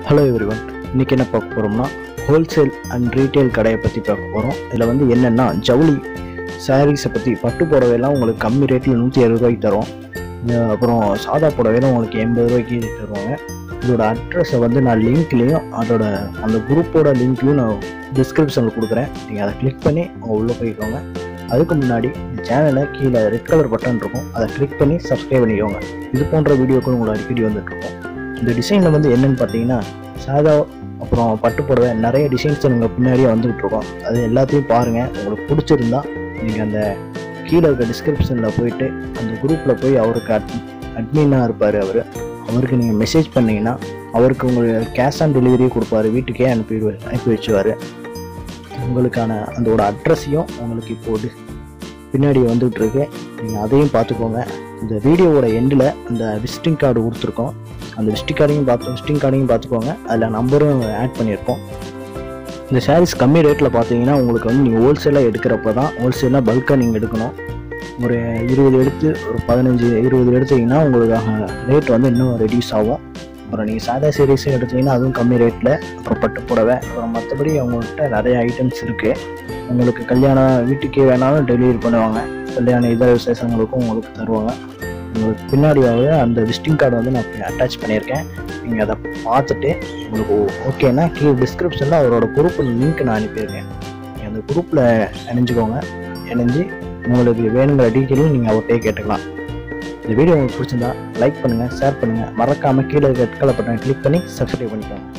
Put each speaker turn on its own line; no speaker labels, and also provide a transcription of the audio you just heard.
hello everyone இன்றைக்கி என்ன பார்க்க போகிறோம்னா ஹோல்சேல் அண்ட் ரீட்டைல் கடையை பற்றி பார்க்க போகிறோம் இதில் வந்து என்னென்னா ஜவுளி சாரீஸை பற்றி பட்டு புடவையெல்லாம் உங்களுக்கு கம்மி ரேட்டில் நூற்றி அறுபது ரூபாய்க்கு தரோம் அஹ் அப்புறம் சாதா புடவையெல்லாம் உங்களுக்கு எண்பது ரூபாய்க்கு தருவாங்க இதோட அட்ரஸை வந்து நான் லிங்க்லேயும் அதோட அந்த குரூப்போட லிங்க்கையும் நான் டிஸ்கிரிப்ஷனில் கொடுக்குறேன் நீங்கள் அதை கிளிக் பண்ணி அவங்க உள்ளே போய்க்கோங்க அதுக்கு முன்னாடி இந்த சேனலை கீழே ரெட் கலர் பட்டன் இருக்கும் அதை கிளிக் பண்ணி சப்ஸ்கிரைப் பண்ணிக்கோங்க இது போன்ற வீடியோக்கள் உங்களுக்கு அடிக்கடி வந்துட்டு இருக்கும் இந்த டிசைனில் வந்து என்னென்னு பார்த்தீங்கன்னா சாதா அப்புறம் பட்டு புடவை நிறைய டிசைன்ஸ் நீங்கள் பின்னாடியே வந்துகிட்டு இருக்கோம் அது எல்லாத்தையும் பாருங்கள் உங்களுக்கு பிடிச்சிருந்தா நீங்கள் அந்த கீழே இருக்க டிஸ்கிரிப்ஷனில் போயிட்டு அந்த குரூப்பில் போய் அவருக்கு அட் அட்மினாக இருப்பார் அவர் அவருக்கு நீங்கள் மெசேஜ் பண்ணீங்கன்னா அவருக்கு உங்களுக்கு கேஷ் ஆன் டெலிவரியே கொடுப்பாரு வீட்டுக்கே அனுப்பி அனுப்பி வச்சுவார் உங்களுக்கான அதோட அட்ரஸையும் உங்களுக்கு இப்போது பின்னாடி வந்துகிட்டு இருக்கு நீங்கள் அதையும் பார்த்துக்கோங்க இந்த வீடியோவோட எண்டில் அந்த விசிட்டிங் கார்டு கொடுத்துருக்கோம் அந்த விசிட்டிங் கார்டையும் பார்த்து விசிட்டிங் கார்டையும் பார்த்துக்கோங்க அதில் நம்பரும் ஆட் பண்ணியிருக்கோம் இந்த சாரீஸ் கம்மி ரேட்டில் பார்த்தீங்கன்னா உங்களுக்கு வந்து நீங்கள் ஹோல்சேலாக எடுக்கிறப்ப தான் ஹோல்சேலாக பல்காக நீங்கள் எடுக்கணும் ஒரு இருபது எடுத்து ஒரு பதினஞ்சு இருபது எடுத்தீங்கன்னா உங்களுக்கு ரேட் வந்து இன்னும் ரெடியூஸ் ஆகும் அப்புறம் நீங்கள் சாதா சீரீஸும் எடுத்தீங்கன்னா அதுவும் கம்மி ரேட்டில் அப்புறம் பட்டு புடவை அப்புறம் மற்றபடி அவங்கள்ட்ட நிறைய ஐட்டம்ஸ் இருக்குது உங்களுக்கு கல்யாணம் வீட்டுக்கே வேணாலும் டெலிவரி பண்ணுவாங்க கல்யாண இதர விசேஷங்களுக்கும் உங்களுக்கு தருவாங்க உங்களுக்கு பின்னாடியாவது அந்த விசிட்டிங் கார்டு வந்து நான் அட்டாச் பண்ணியிருக்கேன் நீங்கள் அதை பார்த்துட்டு உங்களுக்கு ஓகேனா கீழே டிஸ்கிரிப்ஷனில் அவரோட குரூப் லிங்க் நான் அனுப்பியிருக்கேன் நீங்கள் அந்த குரூப்பில் இணைஞ்சுக்கோங்க இணைஞ்சு உங்களுக்கு வேணுங்கிற டீட்டெயிலும் நீங்கள் அவர்கிட்டயே கேட்டுக்கலாம் இந்த வீடியோ உங்களுக்கு பிடிச்சிருந்தா லைக் பண்ணுங்கள் ஷேர் பண்ணுங்கள் மறக்காமல் கீழே இருக்க ரெட் கலர் பட்டனை கிளிக் பண்ணி சப்ஸ்கிரைப் பண்ணிக்கோங்க